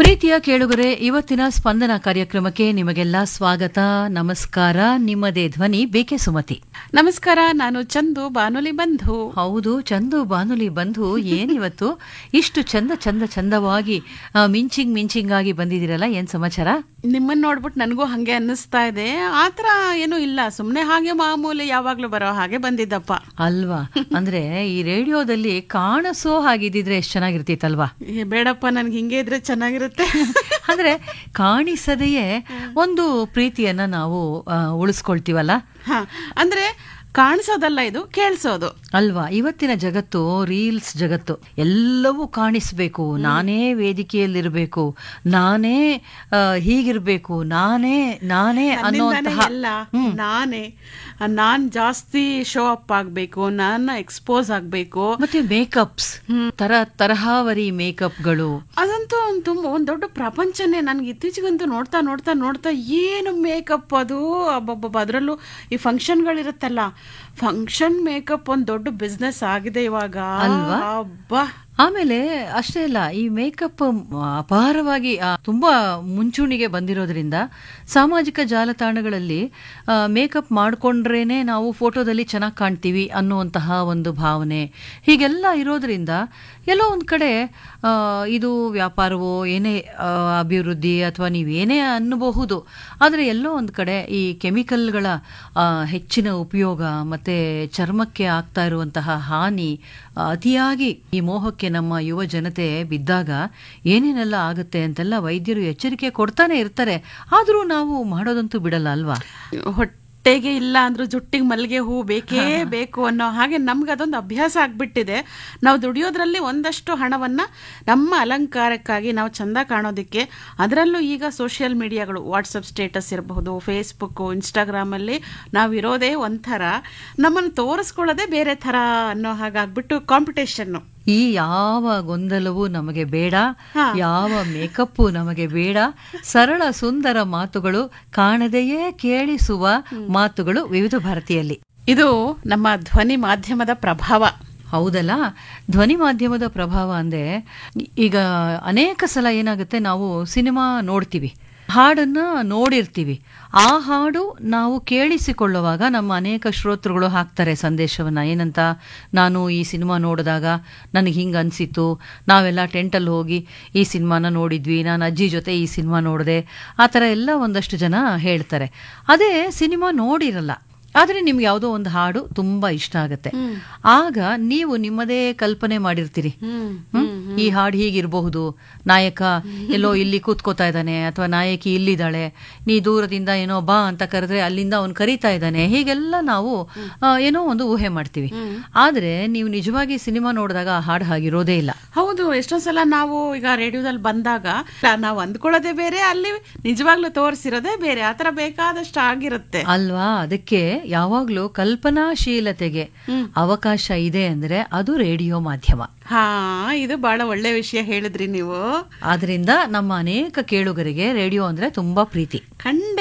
ಪ್ರೀತಿಯ ಕೇಳುಗರೆ ಇವತ್ತಿನ ಸ್ಪಂದನ ಕಾರ್ಯಕ್ರಮಕ್ಕೆ ನಿಮಗೆಲ್ಲ ಸ್ವಾಗತ ನಮಸ್ಕಾರ ನಿಮ್ಮದೇ ಧ್ವನಿ ಬೇಕೆ ಸುಮತಿ ನಮಸ್ಕಾರ ನಾನು ಚಂದು ಬಾನುಲಿ ಬಂಧು ಹೌದು ಚಂದು ಬಾನುಲಿ ಬಂಧು ಏನಿವತ್ತು ಇಷ್ಟು ಚಂದ ಚಂದ ಚಂದವಾಗಿ ಆ, ಮಿಂಚಿಂಗ್ ಮಿಂಚಿಂಗ್ ಆಗಿ ಬಂದಿದ್ದೀರಲ್ಲ ಏನ್ ಸಮಾಚಾರ ನಿಮ್ಮನ್ನ ನೋಡ್ಬಿಟ್ಟು ನನಗೂ ಹಂಗೆ ಅನ್ನಿಸ್ತಾ ಇದೆ ಆತರ ಏನೂ ಇಲ್ಲ ಸುಮ್ನೆ ಹಾಗೆ ಮಾಮೂಲಿ ಯಾವಾಗ್ಲೂ ಬರೋ ಹಾಗೆ ಬಂದಿದ್ದಪ್ಪ ಅಲ್ವಾ ಅಂದ್ರೆ ಈ ರೇಡಿಯೋದಲ್ಲಿ ಕಾಣಿಸೋ ಹಾಗಿದ್ದಿದ್ರೆ ಎಷ್ಟು ಚೆನ್ನಾಗಿರ್ತಿತ್ತಲ್ವಾ ಏ, ಬೇಡಪ್ಪ ನನ್ಗೆ ಹಿಂಗೆ ಇದ್ರೆ ಚೆನ್ನಾಗಿರುತ್ತೆ ಅಂದ್ರೆ ಕಾಣಿಸದೆಯೇ ಒಂದು ಪ್ರೀತಿಯನ್ನ ನಾವು ಆ, ಉಳಿಸ್ಕೊಳ್ತೀವಲ್ಲ ಹಾ ಅಂದ್ರೆ ಕಾಣಿಸೋದಲ್ಲ ಇದು ಕೇಳಿಸೋದು ಅಲ್ವಾ ಇವತ್ತಿನ ಜಗತ್ತು ರೀಲ್ಸ್ ಜಗತ್ತು ಎಲ್ಲವೂ ಕಾಣಿಸ್ಬೇಕು ನಾನೇ ವೇದಿಕೆಯಲ್ಲಿರ್ಬೇಕು ನಾನೇ ಆ, ಹೀಗಿರ್ಬೇಕು ನಾನೇ ನಾನೇ ಅನ್ನೋಂತಹ ಎಲ್ಲ ನಾನೇ ನಾನ್ ಜಾಸ್ತಿ ಶೋ ಅಪ್ ಆಗ್ಬೇಕು ನಾನು ಎಕ್ಸ್ಪೋಸ್ ಆಗ್ಬೇಕು ಮತ್ತೆ ಮೇಕಪ್ಸ್ ತರ ತರಹಾವರಿ ಮೇಕಪ್ಗಳು ಅದಂತೂ ಒಂದ್ ತುಂಬ ಒಂದ್ ದೊಡ್ಡ ಪ್ರಪಂಚನೇ ನನ್ಗೆ ಇತ್ತೀಚೆಗಂತೂ ನೋಡ್ತಾ ನೋಡ್ತಾ ನೋಡ್ತಾ ಏನು ಮೇಕಪ್ ಅದು ಅಬ್ಬಬ್ಬಬ್ಬ ಅದರಲ್ಲೂ ಈ ಫಂಕ್ಷನ್ಗಳಿರುತ್ತಲ್ಲ ಫಂಕ್ಷನ್ ಮೇಕಪ್ ಒಂದ್ ದೊಡ್ಡ ಬಿಸ್ನೆಸ್ ಆಗಿದೆ ಇವಾಗ ಅಲ್ವಾ? ಅಬ್ಬಾ ಆಮೇಲೆ ಅಷ್ಟೇ ಅಲ್ಲ ಈ ಮೇಕಪ್ ಅಪಾರವಾಗಿ ಆ, ತುಂಬಾ ಮುಂಚೂಣಿಗೆ ಬಂದಿರೋದ್ರಿಂದ ಸಾಮಾಜಿಕ ಜಾಲತಾಣಗಳಲ್ಲಿ ಮೇಕಪ್ ಮಾಡ್ಕೊಂಡ್ರೇನೆ ನಾವು ಫೋಟೋದಲ್ಲಿ ಚೆನ್ನಾಗಿ ಕಾಣ್ತೀವಿ ಅನ್ನುವಂತಹ ಒಂದು ಭಾವನೆ ಹೀಗೆಲ್ಲ ಇರೋದ್ರಿಂದ ಎಲ್ಲೋ ಒಂದು ಕಡೆ ಆ, ಇದು ವ್ಯಾಪಾರವೋ ಏನೇ ಆ, ಅಭಿವೃದ್ಧಿ ಅಥವಾ ನೀವೇನೇ ಅನ್ನಬಹುದು ಆದರೆ ಎಲ್ಲೋ ಒಂದು ಕಡೆ ಈ ಕೆಮಿಕಲ್ಗಳ ಆ, ಹೆಚ್ಚಿನ ಉಪಯೋಗ ಮತ್ತೆ ಚರ್ಮಕ್ಕೆ ಆಗ್ತಾ ಇರುವಂತಹ ಹಾನಿ ಆ, ಅತಿಯಾಗಿ ಈ ಮೋಹಕ್ಕೆ ನಮ್ಮ ಯುವ ಜನತೆ ಬಿದ್ದಾಗ ಏನೇನೆಲ್ಲ ಆಗುತ್ತೆ ಅಂತೆಲ್ಲ ವೈದ್ಯರು ಎಚ್ಚರಿಕೆ ಕೊಡ್ತಾನೆ ಇರ್ತಾರೆ ಆದರೂ ನಾವು ಮಾಡೋದಂತೂ ಬಿಡಲ್ಲ ಅಲ್ವಾ ಹೊಟ್ಟೆಗೆ ಇಲ್ಲ ಅಂದ್ರೂ ಜುಟ್ಟಿಗೆ ಮಲ್ಲಿಗೆ ಹೂ ಬೇಕೇ ಬೇಕು ಅನ್ನೋ ಹಾಗೆ ನಮ್ಗೆ ಅದೊಂದು ಅಭ್ಯಾಸ ಆಗ್ಬಿಟ್ಟಿದೆ ನಾವು ದುಡಿಯೋದ್ರಲ್ಲಿ ಒಂದಷ್ಟು ಹಣವನ್ನ ನಮ್ಮ ಅಲಂಕಾರಕ್ಕಾಗಿ ನಾವು ಚಂದ ಕಾಣೋದಕ್ಕೆ ಅದರಲ್ಲೂ ಈಗ ಸೋಷಿಯಲ್ ಮೀಡಿಯಾಗಳು ವಾಟ್ಸಪ್ ಸ್ಟೇಟಸ್ ಇರಬಹುದು ಫೇಸ್ಬುಕ್ ಇನ್ಸ್ಟಾಗ್ರಾಮಲ್ಲಿ ನಾವು ಇರೋದೇ ಒಂಥರ ನಮ್ಮನ್ನು ತೋರಿಸ್ಕೊಳ್ಳೋದೇ ಬೇರೆ ಥರ ಅನ್ನೋ ಹಾಗಾಗ್ಬಿಟ್ಟು ಕಾಂಪಿಟೇಷನ್ನು ಈ ಯಾವ ಗೊಂದಲವೂ ನಮಗೆ ಬೇಡ ಯಾವ ಮೇಕಪ್ಪು ನಮಗೆ ಬೇಡ ಸರಳ ಸುಂದರ ಮಾತುಗಳು ಕಾಣದೆಯೇ ಕೇಳಿಸುವ ಮಾತುಗಳು ವಿವಿಧ ಭಾರತಿಯಲ್ಲಿ ಇದು ನಮ್ಮ ಧ್ವನಿ ಮಾಧ್ಯಮದ ಪ್ರಭಾವ ಹೌದಲ್ಲ ಧ್ವನಿ ಮಾಧ್ಯಮದ ಪ್ರಭಾವ ಅಂದ್ರೆ ಈಗ ಅನೇಕ ಸಲ ಏನಾಗುತ್ತೆ ನಾವು ಸಿನಿಮಾ ನೋಡ್ತೀವಿ ಹಾಡನ್ನ ನೋಡಿರ್ತೀವಿ ಆ ಹಾಡು ನಾವು ಕೇಳಿಸಿಕೊಳ್ಳುವಾಗ ನಮ್ಮ ಅನೇಕ ಶ್ರೋತೃಗಳು ಹಾಕ್ತಾರೆ ಸಂದೇಶವನ್ನ ಏನಂತ ನಾನು ಈ ಸಿನಿಮಾ ನೋಡಿದಾಗ ನನಗೆ ಹಿಂಗೆ ಅನಿಸಿತು ನಾವೆಲ್ಲ ಟೆಂಟಲ್ಲಿ ಹೋಗಿ ಈ ಸಿನಿಮಾನ ನೋಡಿದ್ವಿ ನಾನು ಅಜ್ಜಿ ಜೊತೆ ಈ ಸಿನಿಮಾ ನೋಡಿದೆ ಆ ಥರ ಎಲ್ಲ ಒಂದಷ್ಟು ಜನ ಹೇಳ್ತಾರೆ ಅದೇ ಸಿನಿಮಾ ನೋಡಿರಲ್ಲ ಆದ್ರೆ ನಿಮ್ಗೆ ಯಾವುದೋ ಒಂದು ಹಾಡು ತುಂಬಾ ಇಷ್ಟ ಆಗತ್ತೆ ಆಗ ನೀವು ನಿಮ್ಮದೇ ಕಲ್ಪನೆ ಮಾಡಿರ್ತೀರಿ ಹ್ಮ್? ಈ ಹಾಡು ಹೀಗಿರಬಹುದು ನಾಯಕ ಎಲ್ಲೋ ಇಲ್ಲಿ ಕೂತ್ಕೋತಾ ಇದ್ದಾನೆ ಅಥವಾ ನಾಯಕಿ ಇಲ್ಲಿದ್ದಾಳೆ ನೀ ದೂರದಿಂದ ಏನೋ ಬಾ ಅಂತ ಕರೆದ್ರೆ ಅಲ್ಲಿಂದ ಅವನು ಕರೀತಾ ಇದ್ದಾನೆ ಹೀಗೆಲ್ಲ ನಾವು ಆ, ಏನೋ ಒಂದು ಊಹೆ ಮಾಡ್ತೀವಿ ಆದ್ರೆ ನೀವು ನಿಜವಾಗಿ ಸಿನಿಮಾ ನೋಡಿದಾಗ ಆ ಹಾಡು ಹಾಗಿರೋದೇ ಇಲ್ಲ ಹೌದು ಎಷ್ಟೊಂದ್ ಸಲ ನಾವು ಈಗ ರೇಡಿಯೋದಲ್ಲಿ ಬಂದಾಗ ನಾವು ಅಂದ್ಕೊಳ್ಳೋದೇ ಬೇರೆ ಅಲ್ಲಿ ನಿಜವಾಗ್ಲೂ ತೋರಿಸಿರೋದೇ ಬೇರೆ ಆತರ ಬೇಕಾದಷ್ಟು ಆಗಿರುತ್ತೆ ಅಲ್ವಾ ಅದಕ್ಕೆ ಯಾವಾಗ್ಲೂ ಕಲ್ಪನಾಶೀಲತೆಗೆ ಅವಕಾಶ ಇದೆ ಅಂದ್ರೆ ಅದು ರೇಡಿಯೋ ಮಾಧ್ಯಮ ಹಾ ಇದು ಬಹಳ ಒಳ್ಳೆ ವಿಷಯ ಹೇಳಿದ್ರಿ ನೀವು ಆದ್ರಿಂದ ನಮ್ಮ ಅನೇಕ ಕೇಳುಗರಿಗೆ ರೇಡಿಯೋ ಅಂದ್ರೆ ತುಂಬಾ ಪ್ರೀತಿ ಖಂಡ